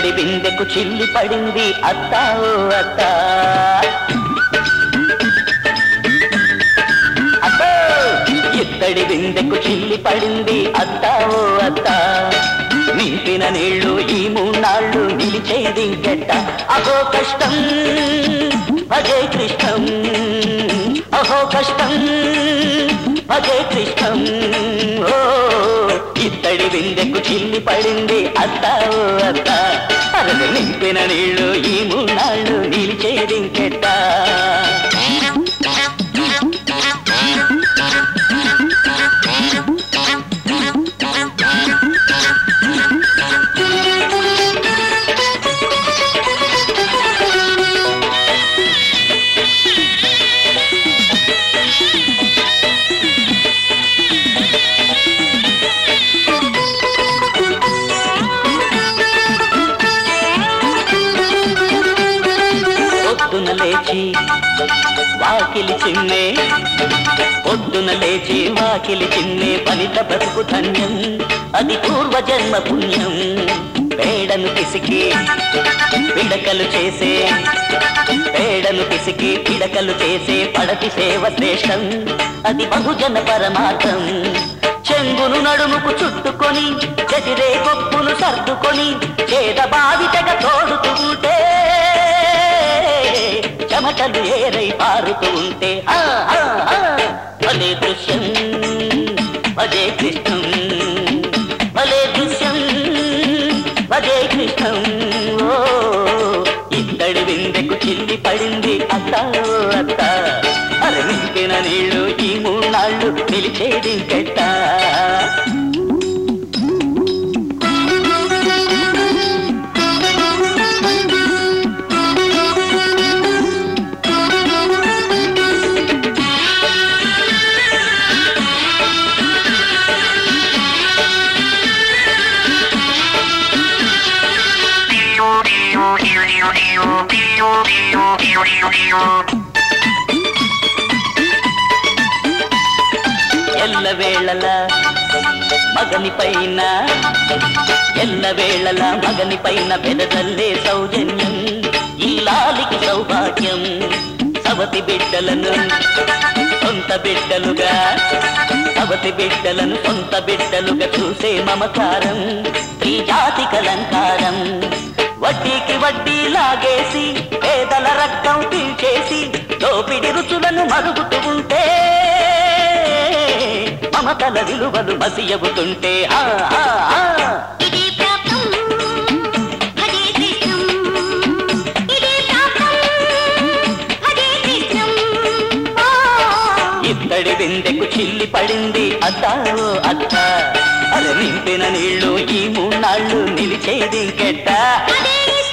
ఇత్తడి బిందెకు చిల్లి పడింది అత్తా ఓ అత్తా అత్తో ఇత్తడి బిందెకు చిల్లి పడింది అత్తా ఓ అత్తా నింపిన నీళ్లు ఈ మూన్నాళ్ళు నిలిచేది గడ్డ అహో కష్టం భజే కృష్ణం అహో కష్టం భజే కృష్ణం ఓ ఇత్తడి బిందెకు చిల్లి పడింది అత్తా ఓ అత్త అరలు నింపిన నీళ్లు ఈ మూన్నాళ్ళు నిలిచేది గడ్డ పొద్దున లేచి వాకిలి చిన్నే పొద్దున లేచి వాకిలి చిన్నే ఫలిత బతుకు ధన్యం అది పూర్వజన్మ పుణ్యం పేడను పిసికి పిడకలు చేసే పేడను పిసికి పిడకలు చేసే పడతి సేవ శ్రేష్టం అది బహుజన పరమార్థం చెంగును నడుముకు చుట్టుకొని చెదిరే కొప్పులు సర్దుకొని చేద బావిటగా తోడుతుంటే చెమటలు ఏరై పారుతూ ఉంటే ఆ, ఆ, ఆ, భలే దృశ్యం భజే కృష్ణం భలే దృశ్యం భజే కృష్ణం ఓ ఇత్తడి విందెకు చిల్లి పడింది అత్త ఓ అత్త అరే నింపిన నీళ్లు ఈ మూన్నాళ్ళు నిలిచేది కెట్ట ఎల్ల వేళల మగని పైన ఎల్ల వేళల మగని పైన బెదజల్లే సౌజన్యం ఇల్లాలికి సౌభాగ్యం సవతి బిడ్డలను సొంత బిడ్డలుగా సవతి బిడ్డలను సొంత బిడ్డలుగా చూసే మమకారం ఈ జాతి కలంకారం వడ్డీకి వడ్డీ లాగేసి పేదల రక్తం పీల్చేసి దోపిడి రుచులను మరుగుతూ ఉంటే మమతల విలువలు మసియబుతుంటే ఆ, ఆ, ఆ. ఇదే ప్రాప్తం భజే కృష్ణం ఇదే ప్రాప్తం భజే కృష్ణం ఓ ఇత్తడి బిందెకు చిల్లి పడింది అత్తా ఓ అత్త అది నింపిన నీళ్లు ఈ మూన్నాళ్ళు నిలిచేది కెట్ట అదే